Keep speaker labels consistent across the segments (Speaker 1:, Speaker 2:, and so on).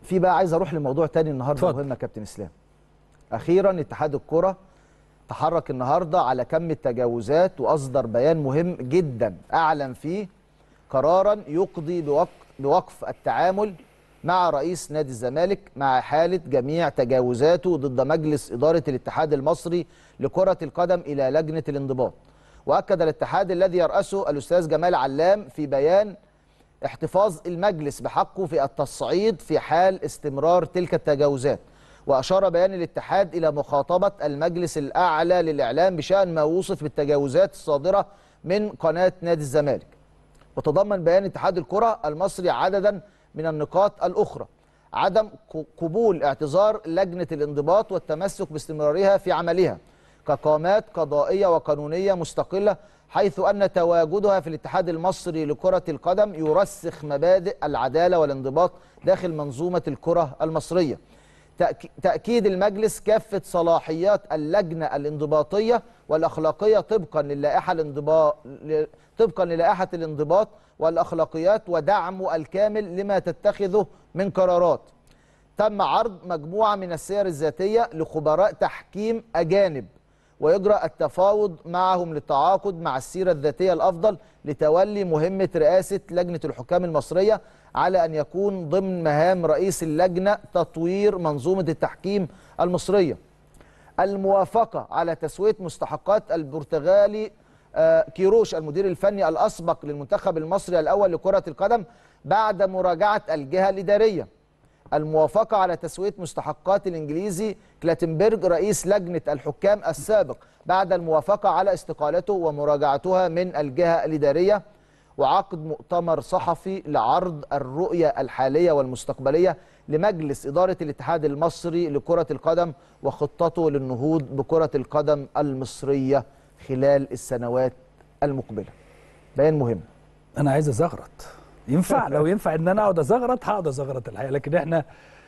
Speaker 1: في بقى عايز اروح لموضوع تاني النهارده
Speaker 2: اتفضل.
Speaker 1: مهم يا كابتن اسلام اخيرا اتحاد الكره تحرك النهارده على كم التجاوزات واصدر بيان مهم جدا اعلن فيه قرارا يقضي بوقف, بوقف التعامل مع رئيس نادي الزمالك مع حاله جميع تجاوزاته ضد مجلس اداره الاتحاد المصري لكره القدم الى لجنه الانضباط واكد الاتحاد الذي يراسه الاستاذ جمال علام في بيان احتفاظ المجلس بحقه في التصعيد في حال استمرار تلك التجاوزات وأشار بيان الاتحاد إلى مخاطبة المجلس الأعلى للإعلام بشأن ما وصف بالتجاوزات الصادرة من قناة نادي الزمالك وتضمن بيان اتحاد الكرة المصري عددا من النقاط الأخرى عدم ق- قبول اعتذار لجنة الانضباط والتمسك باستمرارها في عملها كقامات قضائية وقانونية مستقلة حيث أن تواجدها في الاتحاد المصري لكرة القدم يرسخ مبادئ العدالة والانضباط داخل منظومة الكرة المصرية تأك- تأكيد المجلس كافة صلاحيات اللجنة الانضباطية والأخلاقية طبقا للائحة الانضباط طبقا للائحة الانضباط والأخلاقيات ودعمه الكامل لما تتخذه من قرارات تم عرض مجموعة من السير الذاتية لخبراء تحكيم أجانب ويجرى التفاوض معهم للتعاقد مع السيرة الذاتية الأفضل لتولي مهمة رئاسة لجنة الحكام المصرية على أن يكون ضمن مهام رئيس اللجنة تطوير منظومة التحكيم المصرية الموافقة على تسوية مستحقات البرتغالي آه، كيروش المدير الفني الأسبق للمنتخب المصري الأول لكرة القدم بعد مراجعة الجهة الإدارية الموافقة على تسوية مستحقات الإنجليزي كلاتنبرج رئيس لجنة الحكام السابق بعد الموافقة على استقالته ومراجعتها من الجهة الإدارية وعقد مؤتمر صحفي لعرض الرؤية الحالية والمستقبلية لمجلس إدارة الاتحاد المصري لكرة القدم وخطته للنهوض بكرة القدم المصرية خلال السنوات المقبلة بيان مهم
Speaker 2: انا عايز ازغرط ينفع لو ينفع ان انا اقعد ازغرط هقعد ازغرط الحقيقه لكن احنا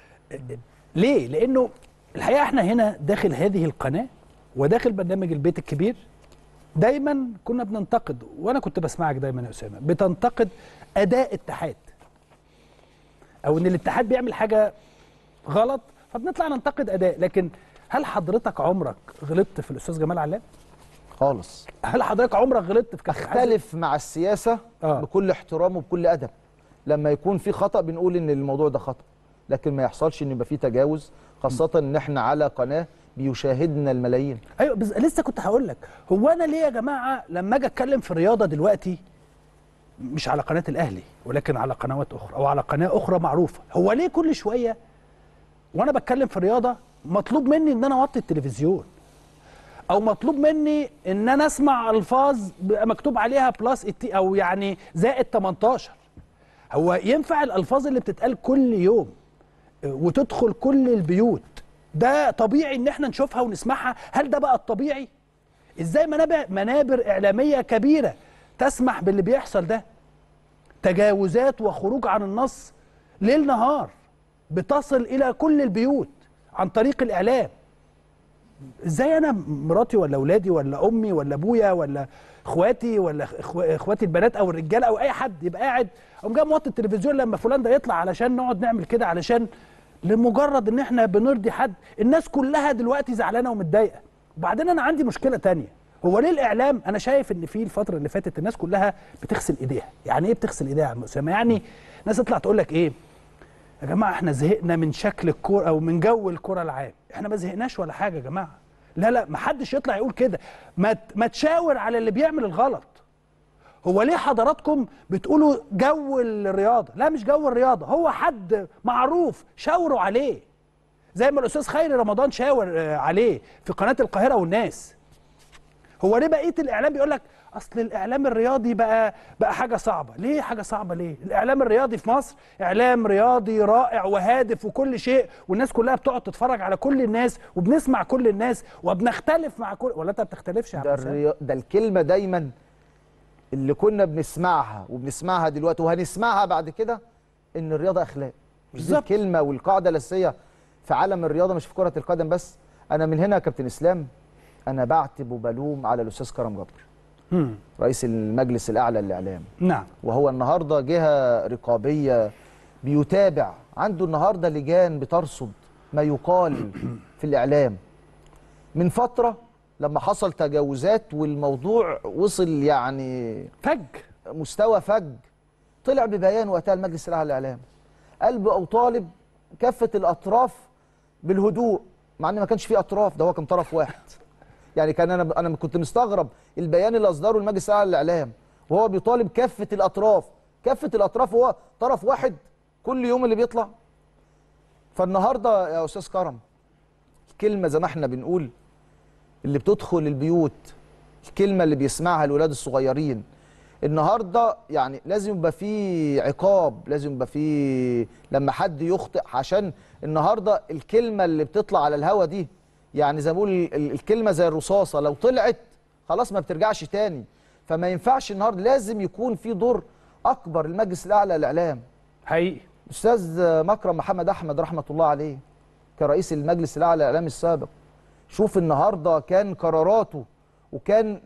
Speaker 2: ليه لانه الحقيقه احنا هنا داخل هذه القناه وداخل برنامج البيت الكبير دايما كنا بننتقد وانا كنت بسمعك دايما يا اسامه بتنتقد اداء اتحاد او ان الاتحاد بيعمل حاجه غلط فبنطلع ننتقد اداء لكن هل حضرتك عمرك غلطت في الاستاذ جمال علام
Speaker 1: خالص
Speaker 2: هل حضرتك عمرك غلطت في كابتن حازم؟
Speaker 1: اختلف مع السياسة
Speaker 2: آه.
Speaker 1: بكل احترام وبكل أدب لما يكون في خطأ بنقول إن الموضوع ده خطأ لكن ما يحصلش إن يبقى في تجاوز خاصة إن إحنا على قناة بيشاهدنا الملايين
Speaker 2: ايوه بس لسه كنت هقول لك هو انا ليه يا جماعه لما اجي اتكلم في الرياضه دلوقتي مش على قناه الاهلي ولكن على قنوات اخرى او على قناه اخرى معروفه هو ليه كل شويه وانا بتكلم في الرياضه مطلوب مني ان انا اوطي التلفزيون او مطلوب مني ان انا اسمع الفاظ بيبقى مكتوب عليها بلس التي او يعني زائد 18 هو ينفع الالفاظ اللي بتتقال كل يوم وتدخل كل البيوت ده طبيعي ان احنا نشوفها ونسمعها هل ده بقى الطبيعي ازاي منابر منابر اعلاميه كبيره تسمح باللي بيحصل ده تجاوزات وخروج عن النص ليل نهار بتصل الى كل البيوت عن طريق الاعلام ازاي انا مراتي ولا اولادي ولا امي ولا ابويا ولا اخواتي ولا إخو- اخواتي البنات او الرجاله او اي حد يبقى قاعد قوم جاي موطي التلفزيون لما فلان ده يطلع علشان نقعد نعمل كده علشان لمجرد ان احنا بنرضي حد الناس كلها دلوقتي زعلانه ومتضايقه وبعدين انا عندي مشكله تانية هو ليه الاعلام انا شايف ان في الفتره اللي فاتت الناس كلها بتغسل ايديها يعني ايه بتغسل ايديها يا عم اسامه يعني ناس تطلع تقول لك ايه يا جماعه احنا زهقنا من شكل الكوره او من جو الكوره العام احنا ما زهقناش ولا حاجه يا جماعه لا لا ما حدش يطلع يقول كده ما ت- ما تشاور على اللي بيعمل الغلط هو ليه حضراتكم بتقولوا جو الرياضه لا مش جو الرياضه هو حد معروف شاوروا عليه زي ما الاستاذ خيري رمضان شاور آه، عليه في قناه القاهره والناس هو ليه بقيه الاعلام بيقول لك اصل الاعلام الرياضي بقى بقى حاجه صعبه ليه حاجه صعبه ليه الاعلام الرياضي في مصر اعلام رياضي رائع وهادف وكل شيء والناس كلها بتقعد تتفرج على كل الناس وبنسمع كل الناس وبنختلف مع كل ولا انت ما بتختلفش يا عم
Speaker 1: ده,
Speaker 2: حسام؟
Speaker 1: الريا... ده الكلمة دايما اللي كنا بنسمعها وبنسمعها دلوقتي وهنسمعها بعد كده إن الرياضة أخلاق مش دي
Speaker 2: بالظبط.
Speaker 1: الكلمة والقاعدة الأساسية في عالم الرياضة مش في كرة القدم بس أنا من هنا يا كابتن إسلام أنا بعتب وبلوم على الأستاذ كرم جبر
Speaker 2: مم.
Speaker 1: رئيس المجلس الأعلى للإعلام
Speaker 2: نعم
Speaker 1: وهو النهارده جهه رقابيه بيتابع عنده النهارده لجان بترصد ما يقال في الاعلام من فتره لما حصل تجاوزات والموضوع وصل يعني
Speaker 2: فج
Speaker 1: مستوى فج طلع ببيان وقتها المجلس الاعلى للاعلام قال او طالب كافه الاطراف بالهدوء مع ان ما كانش فيه اطراف ده هو كان طرف واحد يعني كان انا انا كنت مستغرب البيان اللي اصدره المجلس الاعلى للاعلام وهو بيطالب كافه الاطراف كافه الاطراف هو طرف واحد كل يوم اللي بيطلع فالنهارده يا استاذ كرم الكلمه زي ما احنا بنقول اللي بتدخل البيوت الكلمه اللي بيسمعها الولاد الصغيرين النهارده يعني لازم يبقى في عقاب لازم يبقى في لما حد يخطئ عشان النهارده الكلمه اللي بتطلع على الهوا دي يعني زي ما بقول ال- الكلمه زي الرصاصه لو طلعت خلاص ما بترجعش تاني فما ينفعش النهارده لازم يكون في دور اكبر للمجلس الاعلى للاعلام
Speaker 2: حقيقي
Speaker 1: استاذ مكرم محمد احمد رحمه الله عليه كرئيس المجلس الاعلى للاعلام السابق شوف النهارده كان قراراته وكان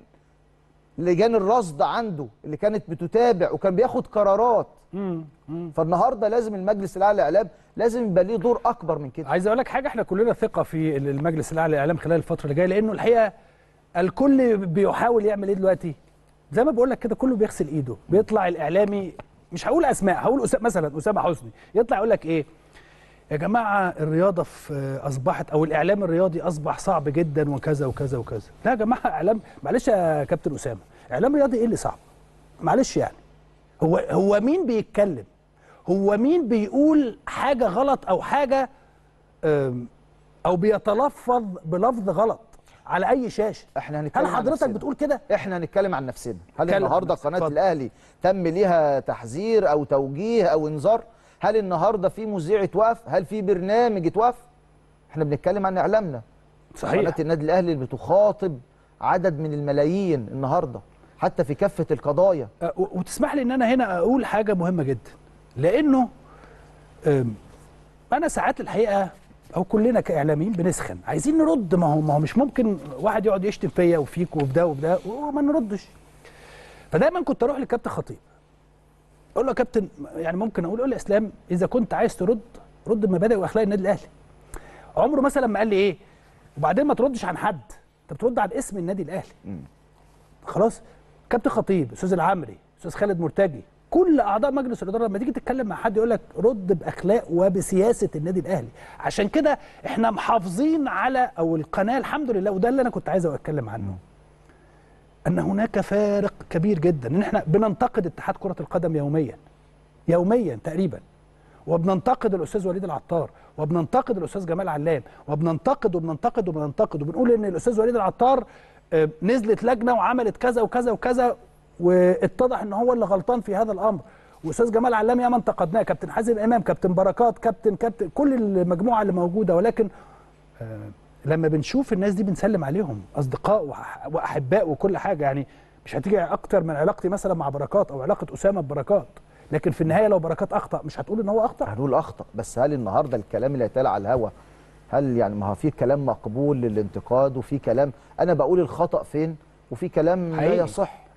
Speaker 1: لجان الرصد عنده اللي كانت بتتابع وكان بياخد قرارات
Speaker 2: مم. مم.
Speaker 1: فالنهارده لازم المجلس الاعلى للاعلام لازم يبقى ليه دور اكبر من كده
Speaker 2: عايز اقول لك حاجه احنا كلنا ثقه في المجلس الاعلى للاعلام خلال الفتره اللي جايه لانه الحقيقه الكل بيحاول يعمل ايه دلوقتي زي ما بقول لك كده كله بيغسل ايده بيطلع الاعلامي مش هقول اسماء هقول أس... مثلا اسامه حسني يطلع يقول لك ايه يا جماعه الرياضه في اصبحت او الاعلام الرياضي اصبح صعب جدا وكذا وكذا وكذا لا يا جماعه اعلام معلش يا كابتن اسامه اعلام رياضي ايه اللي صعب معلش يعني هو هو مين بيتكلم هو مين بيقول حاجه غلط او حاجه أم، او بيتلفظ بلفظ غلط على اي شاشه
Speaker 1: احنا هنتكلم
Speaker 2: هل
Speaker 1: عن
Speaker 2: حضرتك
Speaker 1: نفسنا.
Speaker 2: بتقول كده
Speaker 1: احنا هنتكلم عن نفسنا هل
Speaker 2: اتكلم عن
Speaker 1: النهارده
Speaker 2: نفسك.
Speaker 1: قناه
Speaker 2: اتفضل.
Speaker 1: الاهلي تم ليها تحذير او توجيه او انذار هل النهارده في مذيع اتوقف هل في برنامج اتوقف احنا بنتكلم عن اعلامنا
Speaker 2: صحيح
Speaker 1: قناه النادي الاهلي اللي بتخاطب عدد من الملايين النهارده حتى في كافه القضايا
Speaker 2: أه، و- وتسمح لي ان انا هنا اقول حاجه مهمه جدا لانه أم، انا ساعات الحقيقه او كلنا كاعلاميين بنسخن عايزين نرد ما هو ما هو مش ممكن واحد يقعد يشتم فيا وفيك وفي ده وفي ده وما نردش فدايما كنت اروح للكابتن خطيب اقول له يا كابتن يعني ممكن اقول قول لي يا اسلام اذا كنت عايز ترد رد بمبادئ واخلاق النادي الاهلي عمره مثلا ما قال لي ايه وبعدين ما تردش عن حد انت بترد عن اسم النادي الاهلي خلاص كابتن خطيب استاذ العمري استاذ خالد مرتجي كل اعضاء مجلس الاداره لما تيجي تتكلم مع حد يقول لك رد باخلاق وبسياسه النادي الاهلي عشان كده احنا محافظين على او القناه الحمد لله وده اللي انا كنت عايز اتكلم عنه ان هناك فارق كبير جدا ان احنا بننتقد اتحاد كره القدم يوميا يوميا تقريبا وبننتقد الاستاذ وليد العطار وبننتقد الاستاذ جمال علام وبننتقد وبننتقد وبننتقد وبنقول ان الاستاذ وليد العطار آه، نزلت لجنه وعملت كذا وكذا وكذا واتضح ان هو اللي غلطان في هذا الامر واستاذ جمال علام ياما انتقدناه كابتن حازم امام كابتن بركات كابتن كابتن كل المجموعه اللي موجوده ولكن آه، لما بنشوف الناس دي بنسلم عليهم اصدقاء وأح- واحباء وكل حاجه يعني مش هتيجي اكتر من علاقتي مثلا مع بركات او علاقه اسامه ببركات لكن في النهايه لو بركات اخطا مش هتقول ان هو اخطا
Speaker 1: هنقول اخطا بس هل النهارده الكلام اللي هيتقال على الهوا هل يعني ما هو في كلام مقبول للانتقاد وفي كلام انا بقول الخطا فين وفي كلام لا
Speaker 2: حقيقي.
Speaker 1: يصح